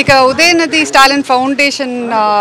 இன்னைக்கு உதயநிதி ஸ்டாலின் ஃபவுண்டேஷன்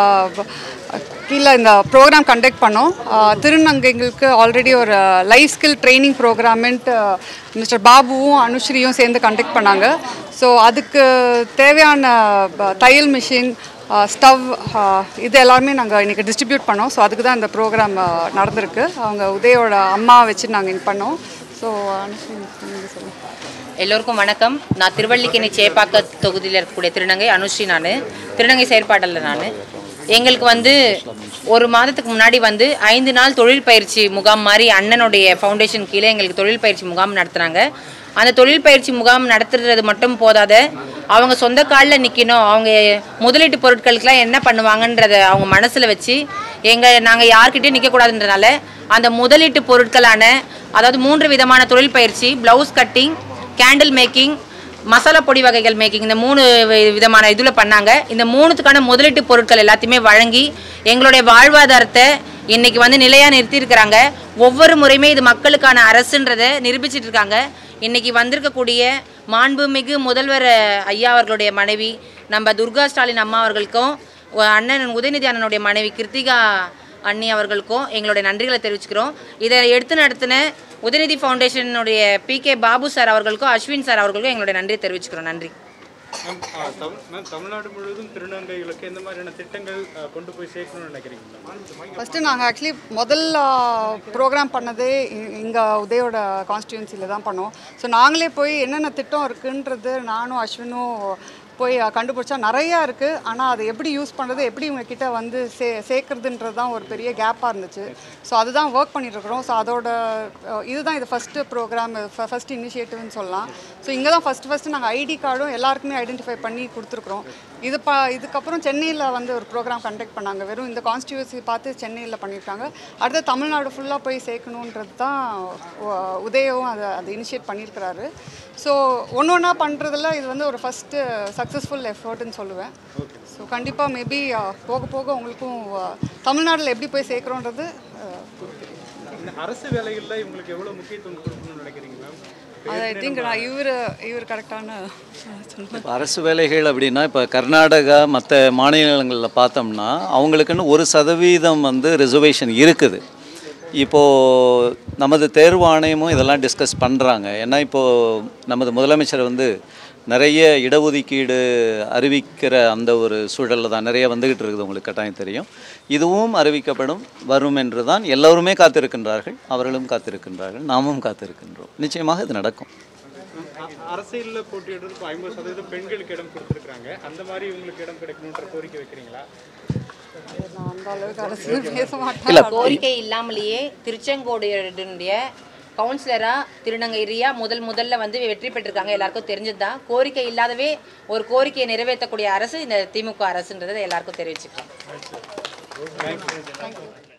கீழே இந்த ப்ரோக்ராம் கண்டக்ட் பண்ணோம் ஆஹ் திருநங்கைகளுக்கு ஆல்ரெடி ஒரு லைஃப் ஸ்கில் ட்ரைனிங் ப்ரோக்ராமெண்ட்டு மிஸ்டர் பாபுவும் அனுஸ்ரீயும் சேர்ந்து கண்டக்ட் பண்ணாங்க ஸோ அதுக்கு தேவையான ப- தையல் மிஷின் ஸ்டவ் இது எல்லாமே நாங்கள் இன்றைக்கி டிஸ்ட்ரிபியூட் பண்ணோம் ஸோ அதுக்கு தான் இந்த ப்ரோக்ராம் நடந்திருக்கு அவங்க உதயோட அம்மா வச்சு நாங்கள் இங்கே பண்ணோம் ஸோ அனுஸ்ரீ நீங்கள் சொல்லுங்கள் எல்லோருக்கும் வணக்கம் நான் திருவள்ளிக்கேணி சேப்பாக்க தொகுதியில் இருக்கக்கூடிய திருநங்கை அனுஸ்ரீ நான் திருநங்கை செயற்பாட்டில் நான் எங்களுக்கு வந்து ஒரு மாதத்துக்கு முன்னாடி வந்து ஐந்து நாள் தொழில் பயிற்சி முகாம் மாதிரி அண்ணனுடைய ஃபவுண்டேஷன் கீழே எங்களுக்கு தொழில் பயிற்சி முகாம் நடத்துனாங்க அந்த தொழில் பயிற்சி முகாம் நடத்துறது மட்டும் போதாத அவங்க சொந்த காலில் நிற்கணும் அவங்க முதலீட்டு பொருட்களுக்கெல்லாம் என்ன பண்ணுவாங்கன்றத அவங்க மனசில் வச்சு எங்கள் நாங்கள் யார்கிட்டயும் நிற்கக்கூடாதுன்றனால அந்த முதலீட்டு பொருட்களான அதாவது மூன்று விதமான தொழில் பயிற்சி blouse cutting candle making masala பொடி வகைகள் மேக்கிங் இந்த மூணு வி- விதமான இதில் பண்ணாங்க இந்த மூணுத்துக்கான முதலீட்டு பொருட்கள் எல்லாத்தையுமே வழங்கி எங்களுடைய வாழ்வாதாரத்தை இன்னைக்கு வந்து நிலையாக நிறுத்தியிருக்கிறாங்க ஒவ்வொரு முறையுமே இது மக்களுக்கான அரசுன்றதை நிரூபிச்சிட்டு இருக்காங்க இன்னைக்கு வந்திருக்கக்கூடிய மாண்புமிகு முதல்வர் அஹ், ஐயா அவர்களுடைய மனைவி நம்ம துர்கா ஸ்டாலின் அம்மா அவர்களுக்கும் ஒ- அண்ணன் உதயநிதி அண்ணனுடைய மனைவி கிருத்திகா அண்ணி அவர்களுக்கும் எங்களுடைய நன்றிகளை தெரிவிச்சுக்கிறோம் இதை எடுத்து நடத்தின உதயநிதி ஃபவுண்டேஷனுடைய பி கே பாபு சார் அவர்களுக்கும் அஸ்வின் சார் அவர்களுக்கும் எங்களுடைய நன்றியை தெரிவிச்சுக்கிறோம் நன்றி மேம் ஆ, தமிழ் மேம் தமிழ்நாடு முழுவதும் திருநங்கைகளுக்கு எந்த மாதிரியான திட்டங்கள் ஆ, கொண்டு போய் சேர்க்கணும்னு நினைக்கிறீங்க மேம் ஃபஸ்ட்டு நாங்கள் ஆக்சுவலி முதல் ப்ரோக்ராம் பண்ணதே இங்கே உதயோட கான்ஸ்டியூன்சியில் தான் பண்ணோம் ஸோ நாங்களே போய் என்னென்ன திட்டம் இருக்குன்றது நானும் அஸ்வினும் போய் கண்டுபிடிச்சா நிறையா இருக்குது ஆனால் அதை எப்படி யூஸ் பண்ணுறது எப்படி இவங்க கிட்ட வந்து சே சேர்க்குறதுன்றது தான் ஒரு பெரிய கேப்பாக இருந்துச்சு ஸோ அதுதான் ஒர்க் பண்ணிட்டுருக்குறோம் ஸோ அதோட அஹ், இதுதான் இது ஃபஸ்ட்டு ப்ரோக்ராம் ஃபஸ்ட் இனிஷியேட்டிவ்னு சொல்லலாம் ஸோ இங்கே தான் ஃபஸ்ட்டு ஃபஸ்ட்டு நாங்கள் ஐடி கார்டும் எல்லாருக்குமே ஐடென்டிஃபை பண்ணி கொடுத்துருக்குறோம் இது ப இதுக்கப்புறம் சென்னையில் வந்து ஒரு ப்ரோக்ராம் கண்டக்ட் பண்ணாங்க வெறும் இந்த கான்ஸ்டியூன்சி பார்த்து சென்னையில் பண்ணியிருக்காங்க அடுத்து தமிழ்நாடு ஃபுல்லாக போய் சேர்க்கணுன்றது தான் உ- உதயவும் அதை அதை இனிஷியேட் பண்ணியிருக்கிறாரு ஸோ ஒன்று ஒன்றா பண்ணுறதுல இது வந்து ஒரு ஃபஸ்ட்டு சக்ஸஸ்ஃபுல் எஃபர்ட்னு சொல்லுவேன் ஸோ கண்டிப்பாக மேபி போக போக உங்களுக்கும் அஹ், தமிழ்நாட்டில் எப்படி போய் சேர்க்குறோன்றது அஹ், இந்த அரசு வேலைகளில் இவங்களுக்கு எவ்வளோ முக்கியத்துவம் கொடுக்கணும்னு நினைக்கிறீங்க மேம் அது ஐ திங்க் நான் இவர் இவர் கரெக்டான சொல்லுவேன் இப்ப அரசு வேலைகள் அப்படின்னா இப்போ கர்நாடகா மற்ற மாநிலங்களில் பார்த்தோம்னா அவங்களுக்குன்னு ஒரு சதவீதம் வந்து ரிசர்வேஷன் இருக்குது இப்போது நமது தேர்வு ஆணையமும் இதெல்லாம் டிஸ்கஸ் பண்ணுறாங்க ஏன்னா இப்போது நமது முதலமைச்சர் வந்து நிறைய இடஒதுக்கீடு அறிவிக்கிற அந்த ஒரு சூழலில் தான் நிறைய வந்துக்கிட்டு இருக்குது உங்களுக்கு கட்டாயம் தெரியும் இதுவும் அறிவிக்கப்படும் வரும் என்று தான் எல்லோருமே காத்திருக்கின்றார்கள் அவர்களும் காத்திருக்கின்றார்கள் நாமும் காத்திருக்கின்றோம் நிச்சயமாக இது நடக்கும் அரசியலில் போட்டியிடுறது இப்போ ஐம்பது சதவீதம் பெண்களுக்கு இடம் கொடுத்துருக்காங்க அந்த மாதிரி இவங்களுக்கு இடம் கிடைக்கணுன்ற கோரிக்கை வைக்கிறீங்களா நான் அந்த அளவுக்கு அரசியல் பேச மாட்டேன் கோரிக்கை இல்லாமலேயே திருச்செங்கோடுடைய கவுன்சிலரா திருநங்கை ரியா முதல் முதல்ல வந்து வெற்றி பெற்றிருக்காங்க எல்லாருக்கும் தெரிஞ்சது தான் கோரிக்கை இல்லாதவே ஒரு கோரிக்கையை நிறைவேற்றக்கூடிய அரசு இந்த திமுக அரசுன்றதை எல்லாருக்கும் தெரிவிச்சுக்கலாம்